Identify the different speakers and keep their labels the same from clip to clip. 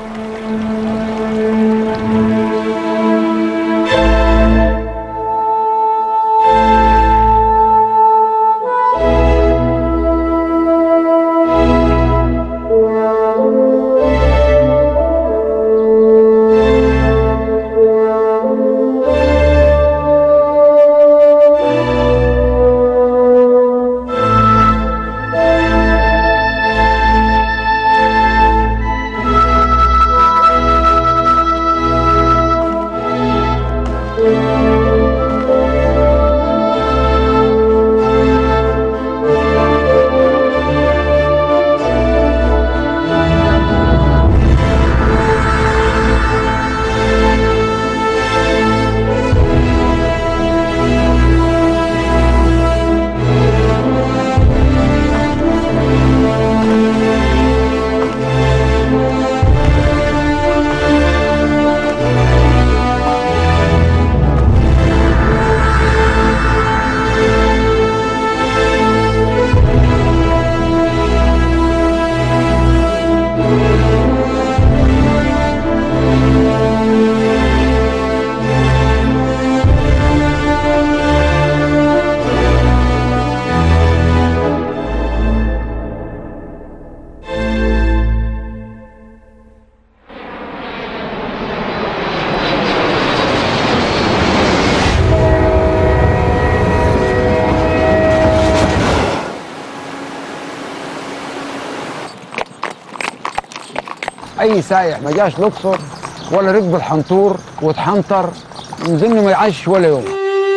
Speaker 1: اي سايح ما جاش الاقصر ولا ركب الحنطور واتحنطر يظن ما يعيش ولا يوم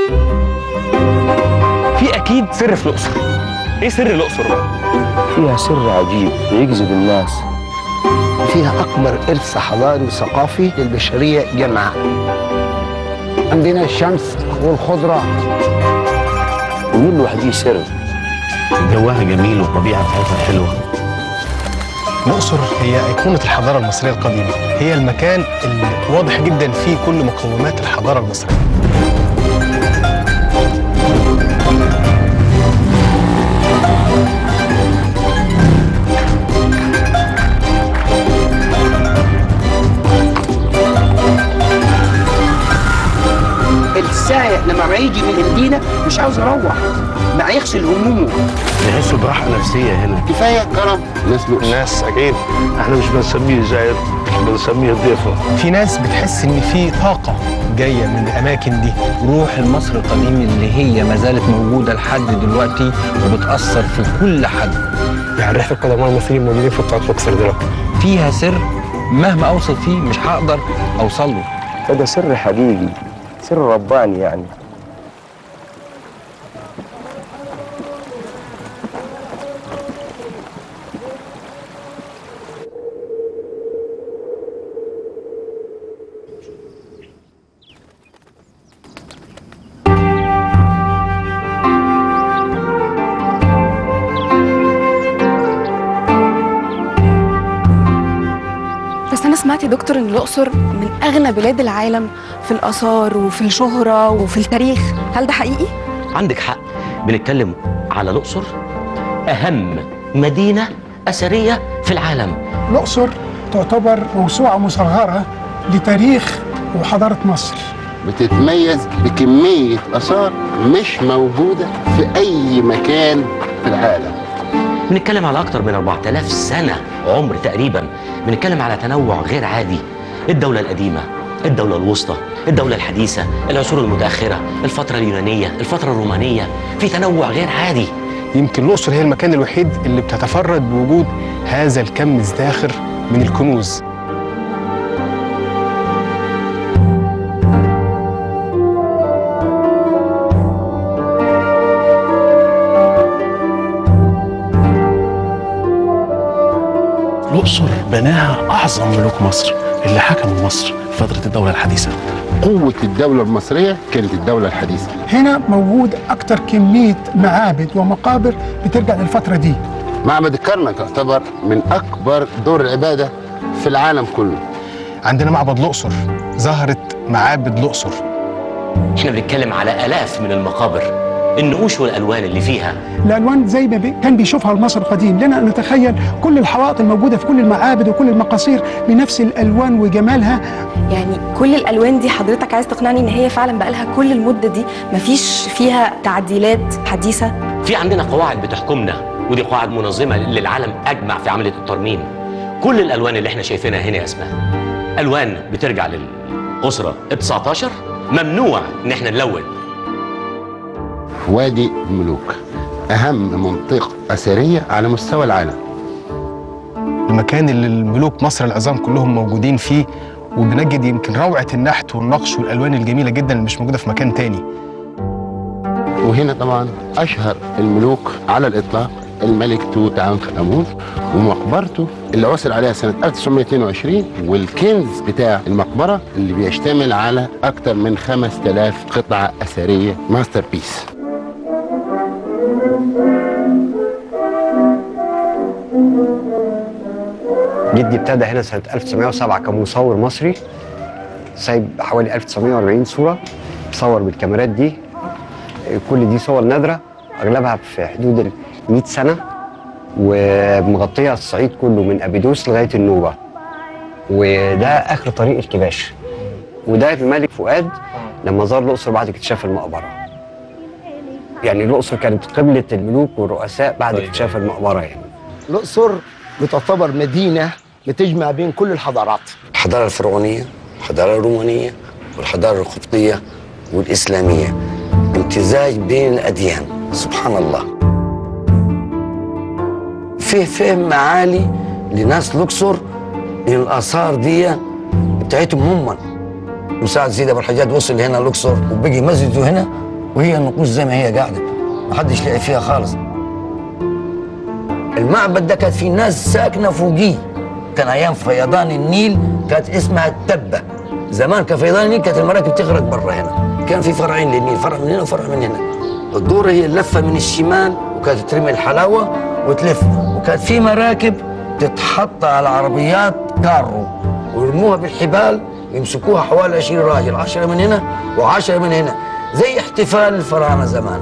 Speaker 2: في اكيد سر في الاقصر ايه سر الاقصر بقى
Speaker 3: فيها سر عجيب يجذب الناس
Speaker 4: فيها أكبر إرث حضاري وثقافي للبشرية جمعاء
Speaker 1: عندنا الشمس والخضره
Speaker 3: ومين لوحديه سر
Speaker 5: جواها جميل والطبيعة بتاعتها حلوة
Speaker 6: الأقصر هي أيقونة الحضارة المصرية القديمة هي المكان اللي واضح جدا فيه كل مقومات الحضارة المصرية
Speaker 4: السائح لما يجي من المدينة مش عاوز يروح ما يغسل همومه
Speaker 5: تحسوا براحة نفسية هنا
Speaker 4: كفاية كرم ناس الأقصر
Speaker 6: الناس أكيد
Speaker 5: احنا مش بنسميه زائر بنسميه ضيفة
Speaker 6: في ناس بتحس إن في طاقة جاية من الأماكن دي
Speaker 7: روح المصري القديم اللي هي ما زالت موجوده لحد دلوقتي وبتاثر في كل حد
Speaker 6: يعني ريحة القدماء المصريين موجودين في قاعة الأقصر دلوقتي
Speaker 7: فيها سر مهما اوصل فيه مش هقدر اوصل له
Speaker 3: فده سر حقيقي سر رباني يعني
Speaker 8: بس أنا سمعت يا دكتور إن الأقصر من أغنى بلاد العالم في الآثار وفي الشهرة وفي التاريخ هل ده حقيقي؟
Speaker 9: عندك حق بنتكلم على الأقصر أهم مدينة أثرية في العالم
Speaker 10: الأقصر تعتبر موسوعة مصغرة لتاريخ وحضارة مصر
Speaker 4: بتتميز بكمية آثار مش موجودة في أي مكان في العالم
Speaker 9: بنتكلم على أكتر من 4000 سنة عمر تقريبا بنتكلم على تنوع غير عادي الدولة القديمة الدولة الوسطى الدولة الحديثة العصور المتأخرة الفترة اليونانية الفترة الرومانية في تنوع غير عادي
Speaker 6: يمكن الأقصر هي المكان الوحيد اللي بتتفرد بوجود هذا الكم الزاخر من الكنوز
Speaker 5: الأقصر بناها أعظم ملوك مصر اللي حكموا مصر في فترة الدولة الحديثة
Speaker 4: قوة الدولة المصرية كانت الدولة الحديثة
Speaker 10: هنا موجود أكتر كمية معابد ومقابر بترجع للفترة دي
Speaker 4: معبد الكرنك يعتبر من أكبر دور العبادة في العالم كله
Speaker 6: عندنا معبد الأقصر ظهرت معابد الأقصر
Speaker 9: احنا بنتكلم على آلاف من المقابر النقوش والالوان اللي فيها
Speaker 10: الالوان زي ما بي كان بيشوفها المصري القديم لنا ان نتخيل كل الحوائط الموجوده في كل المعابد وكل المقاصير بنفس الالوان وجمالها
Speaker 8: يعني كل الالوان دي حضرتك عايز تقنعني ان هي فعلا بقى لها كل المده دي مفيش فيها تعديلات حديثه
Speaker 9: في عندنا قواعد بتحكمنا ودي قواعد منظمه للعالم اجمع في عمليه الترميم كل الالوان اللي احنا شايفينها هنا يا اسماء الوان بترجع للاسره ال 19 ممنوع ان احنا نلون
Speaker 4: وادي الملوك أهم منطقة أثرية على مستوى العالم
Speaker 6: المكان اللي الملوك مصر العظام كلهم موجودين فيه وبنجد يمكن روعه النحت والنقش والالوان الجميله جدا اللي مش موجوده في مكان تاني
Speaker 4: وهنا طبعا أشهر الملوك على الإطلاق الملك توت عنخ آمون ومقبرته اللي عثر عليها سنة 1922 والكنز بتاع المقبرة اللي بيشتمل على أكثر من 5000 قطعة أثرية ماستر بيس
Speaker 11: جدي ابتدى هنا سنة 1907 كمصور مصري سايب حوالي 1940 صورة صور بالكاميرات دي كل دي صور نادرة أغلبها في حدود ال 100 سنة ومغطية الصعيد كله من أبيدوس لغاية النوبة وده آخر طريق الكباش وده الملك فؤاد لما زار الأقصر بعد اكتشاف المقبرة يعني الأقصر كانت قبلة الملوك والرؤساء بعد اكتشاف المقبرة يعني
Speaker 12: الأقصر بتعتبر مدينة بتجمع بين كل الحضارات
Speaker 13: الحضارة الفرعونية الحضارة الرومانية والحضارة القبطية والإسلامية امتزاج بين الأديان سبحان الله فيه فهم معالي لناس الأقصر إن الآثار دي بتاعتهم هم مساعد سيدي أبو الحجاج وصل هنا الأقصر وبقي مسجده هنا وهي النقوش زي ما هي قاعدة ما حدش لعب فيها خالص المعبد ده كانت فيه ناس ساكنه فوقيه كان ايام فيضان النيل كانت اسمها التبه زمان كان فيضان النيل كانت المراكب تغرق برا هنا كان في فرعين للنيل فرع من هنا وفرع من هنا الدورة هي اللفة من الشمال وكانت ترمي الحلاوة وتلف وكانت في مراكب تتحط على عربيات كارو ويرموها بالحبال يمسكوها حوالي 20 راجل 10 من هنا و10 من هنا زي احتفال الفراعنة زمان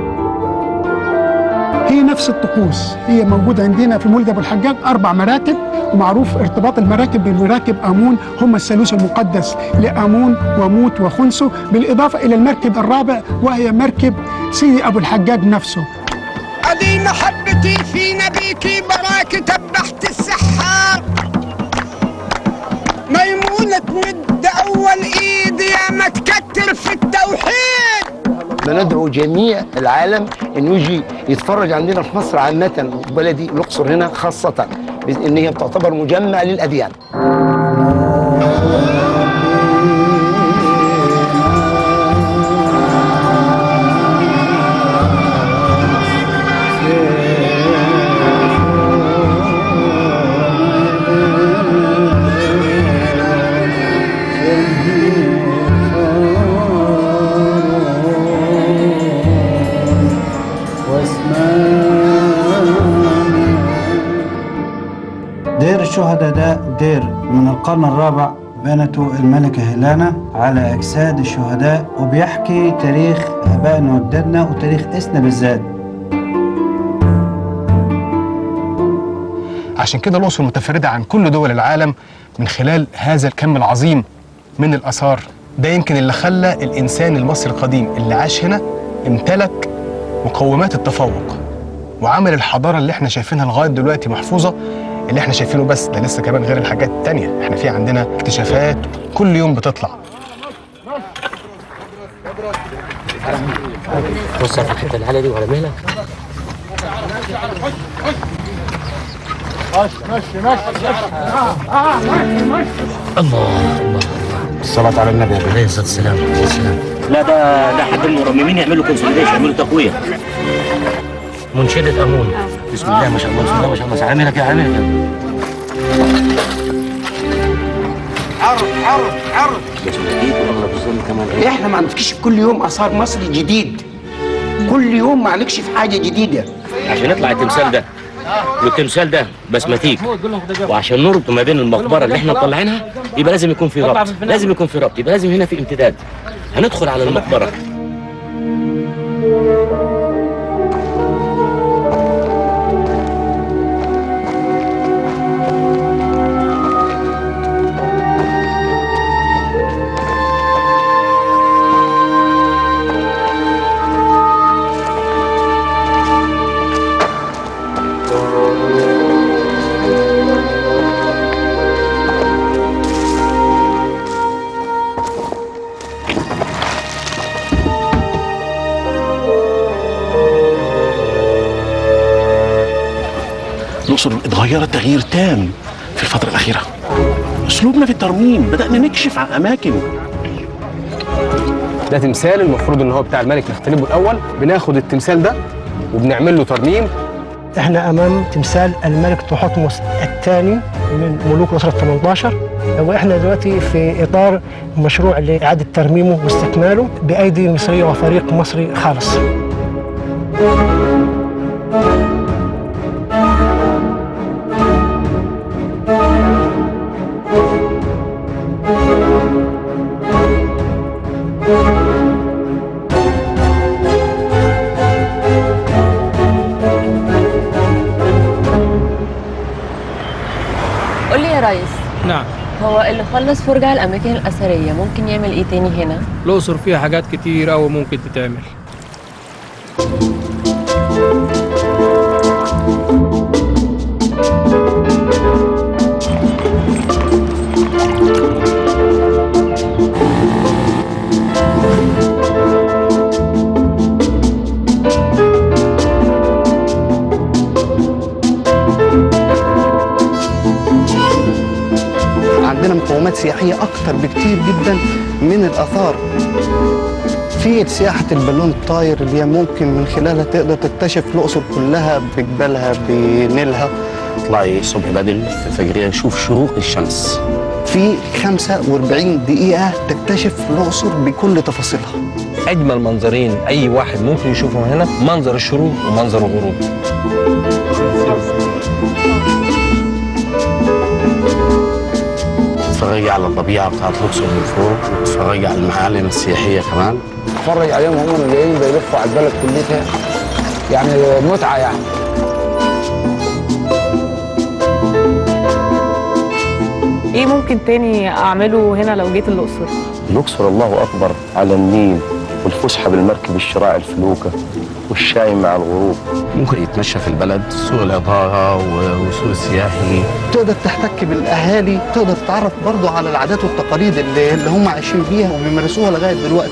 Speaker 10: هي نفس الطقوس هي موجودة عندنا في مولد أبو الحجاج أربع مراكب ومعروف ارتباط المراكب بمراكب آمون هم الثالوث المقدس لآمون وموت وخنسو بالإضافة إلى المركب الرابع وهي مركب سيدي أبو الحجاج نفسه
Speaker 14: أدي محبتي في نبيك براك تبحت السحار ميمونة تمد أول إيد يا ما تكتر في التوحيد
Speaker 12: بندعو جميع العالم انه يجي يتفرج عندنا في مصر عامة بلدي الأقصر هنا خاصة إن هي بتعتبر مجمع للأديان
Speaker 15: دير الشهداء ده دير من القرن الرابع بنته الملكة هيلانا على أجساد الشهداء وبيحكي تاريخ آبائنا وأجدادنا وتاريخ إسنا بالذات
Speaker 6: عشان كده الأقصر متفردة عن كل دول العالم من خلال هذا الكم العظيم من الآثار ده يمكن اللي خلى الإنسان المصري القديم اللي عاش هنا امتلك مقومات التفوق وعمل الحضارة اللي احنا شايفينها لغاية دلوقتي محفوظة اللي احنا شايفينه بس ده لسه كمان غير الحاجات التانية احنا في عندنا اكتشافات كل يوم بتطلع
Speaker 9: بص على الحته العاليه دي وعلى مهلك
Speaker 14: مشي مشي
Speaker 9: الله الله
Speaker 6: الصلاة على النبي
Speaker 9: عليه الصلاة والسلام عليه السلام لا ده ده حد المرممين يعملوا كونسوليديشن يعملوا تقوية منشدة أمون بسم الله ما شاء الله بسم الله ما شاء الله على مهلك يا على مهلك
Speaker 14: عرض عرض عرض
Speaker 12: احنا ما بنكتشف كل يوم آثار مصري جديد كل يوم ما هنكشف حاجة جديدة
Speaker 9: عشان يطلع التمثال ده والتمثال ده بسماتيك وعشان نربط ما بين المقبره اللي احنا مطلعينها يبقى لازم يكون في ربط لازم يكون في ربط يبقى لازم هنا في امتداد هندخل على المقبره
Speaker 5: الأقصر اتغيرت تغيير تام في الفترة الأخيرة أسلوبنا في الترميم بدأنا نكشف عن أماكن
Speaker 16: ده تمثال المفروض ان هو بتاع الملك نختلبه الاول بناخد التمثال ده وبنعمل له ترميم
Speaker 17: احنا امام تمثال الملك تحتمس الثاني من ملوك الاسره ال 18 واحنا دلوقتي في اطار مشروع لاعاده ترميمه واستكماله بايدي مصريه وفريق مصري خالص.
Speaker 18: قول لي يا ريس
Speaker 19: نعم
Speaker 18: هو اللي خلص فرجة على الأماكن الأثرية ممكن يعمل إيه تاني هنا؟
Speaker 19: الأقصر فيها حاجات كتير أوي ممكن تتعمل
Speaker 20: عندنا مقومات سياحية أكتر بكتير جدا من الآثار في سياحة البالون الطاير اللي هي ممكن من خلالها تقدر تكتشف الأقصر كلها بجبالها بنيلها
Speaker 3: اطلعي الصبح بدري في الفجرية نشوف شروق الشمس
Speaker 20: في 45 دقيقة تكتشف الأقصر بكل تفاصيلها
Speaker 7: اجمل منظرين اي واحد ممكن يشوفهم هنا منظر الشروق ومنظر الغروب
Speaker 3: تتفرجي على الطبيعة بتاعت الأقصر من فوق وتتفرجي على المعالم السياحية كمان
Speaker 1: اتفرج عليهم هم جايين بيلفوا على البلد كلها يعني متعه يعني
Speaker 21: ايه ممكن تاني اعمله هنا لو جيت الاقصر
Speaker 3: الأقصر الله أكبر على النيل والفسحة بالمركب الشراع الفلوكة والشاي مع الغروب ممكن يتمشى في البلد سوق العطارة وسوق السياحي
Speaker 20: تقدر تحتك بالأهالي تقدر تتعرف برضو على العادات والتقاليد اللي, اللي هم عايشين بيها وبيمارسوها لغاية دلوقتي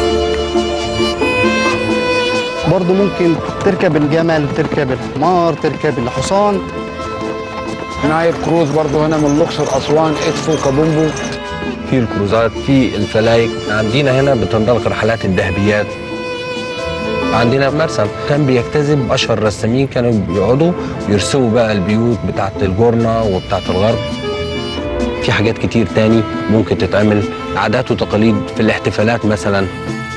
Speaker 20: برضو ممكن تركب الجمل تركب الحمار تركب الحصان
Speaker 1: نايل كروز برضه هنا من الاقصر اسوان ادفو كابومبو
Speaker 7: في الكروزات في الفلايك عندنا هنا بتنطلق رحلات الذهبيات عندنا مرسم كان بيجتذب اشهر الرسامين كانوا بيقعدوا يرسموا بقى البيوت بتاعت الجورنة وبتاعت الغرب في حاجات كتير تاني ممكن تتعمل عادات وتقاليد في الاحتفالات مثلا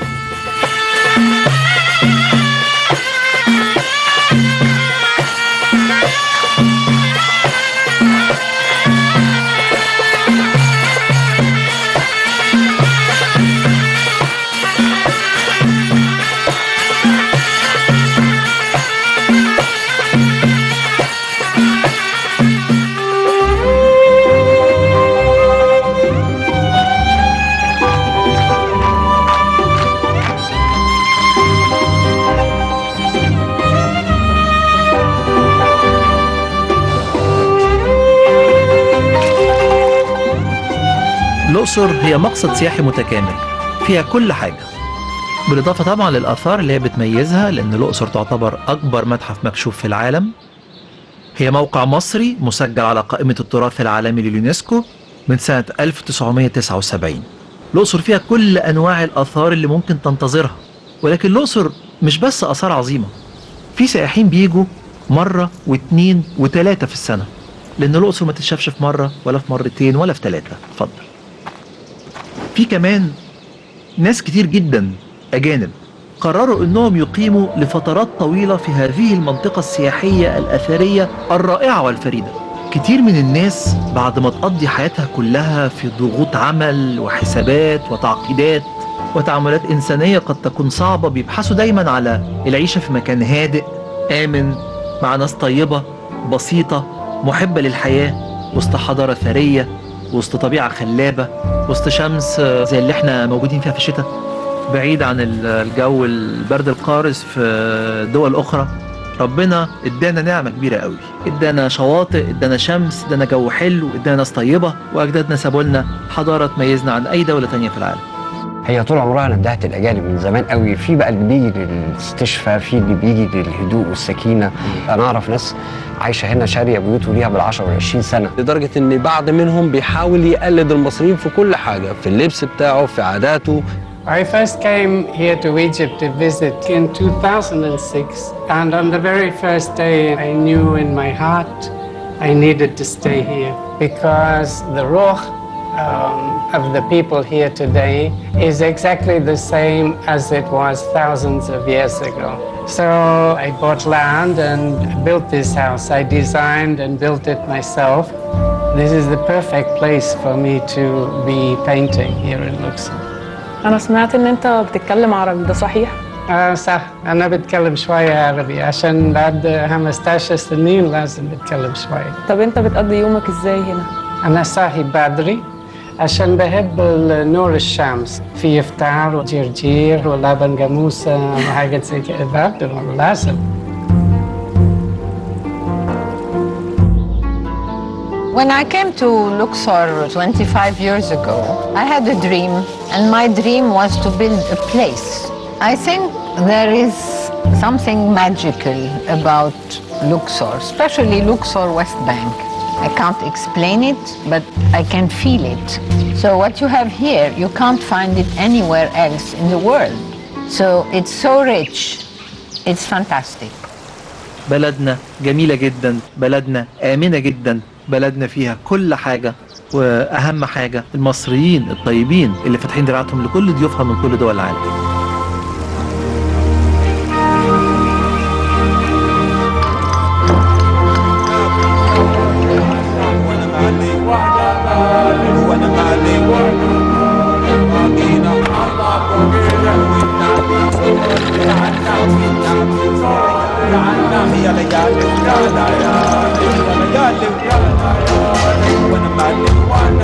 Speaker 22: الأقصر هي مقصد سياحي متكامل فيها كل حاجة بالإضافة طبعا للآثار اللي هي بتميزها لأن الأقصر تعتبر أكبر متحف مكشوف في العالم هي موقع مصري مسجل على قائمة التراث العالمي لليونسكو من سنة 1979 الأقصر فيها كل أنواع الآثار اللي ممكن تنتظرها ولكن الأقصر مش بس آثار عظيمة في سائحين بيجوا مرة واثنين وثلاثة في السنة لأن الأقصر ما تتشافش في مرة ولا في مرتين ولا في ثلاثة اتفضل في كمان ناس كتير جدا أجانب قرروا أنهم يقيموا لفترات طويلة في هذه المنطقة السياحية الأثرية الرائعة والفريدة كتير من الناس بعد ما تقضي حياتها كلها في ضغوط عمل وحسابات وتعقيدات وتعاملات إنسانية قد تكون صعبة بيبحثوا دايما على العيشة في مكان هادئ آمن مع ناس طيبة بسيطة محبة للحياة وسط حضارة ثرية وسط طبيعة خلابة وسط شمس آه، زي اللي احنا موجودين فيها في الشتاء بعيد عن ال- الجو البرد القارس في دول أخرى ربنا ادانا نعمة كبيرة قوي ادانا شواطئ ادانا شمس ادانا جو حلو ادانا ناس طيبة واجدادنا سابوا لنا حضارة تميزنا عن اي دولة تانية في العالم
Speaker 11: هي طول عمرها ندهت الاجانب من زمان قوي في بقى اللي بيجي للاستشفاء في اللي بيجي للهدوء والسكينه انا اعرف ناس عايشه هنا شاريه بيوت وليها بال10 وال20 سنه
Speaker 7: لدرجة إن بعض منهم بيحاول يقلد المصريين في كل حاجة في اللبس بتاعه في عاداته
Speaker 2: I first came here to Egypt to visit in 2006, and on the very first day, I knew in my heart I needed to stay here because the ruh um, of the people here today is exactly the same as it was thousands of years ago. So I bought land and built this house. I designed and built it myself. This is the perfect place for me to be painting here in Luxor.
Speaker 21: انا سمعت ان انت بتتكلم عربي ده صحيح
Speaker 2: آه صح أنا بتكلم شوية عربي عشان بعد 15 سنين لازم بتكلم شوية
Speaker 21: طب انت بتقضي يومك ازاي هنا
Speaker 2: أنا صاحي بدري عشان بحب نور الشمس في إفطار وجرجير ولبن جاموسة وحاجات زي كده بدري لازم
Speaker 8: When I came to Luxor 25 years ago, I had a dream, and my dream was to build a place. I think there is something magical about Luxor, especially Luxor West Bank. I can't explain it, but I can feel it. So what you have here, you can't find it anywhere else in the world. So it's so rich. It's fantastic.
Speaker 22: بلدنا جميلة جدا بلدنا آمنة جدا بلدنا فيها كل حاجة وأهم حاجة المصريين الطيبين اللي فاتحين دراعتهم لكل ضيوفها من كل دول العالم
Speaker 23: وانا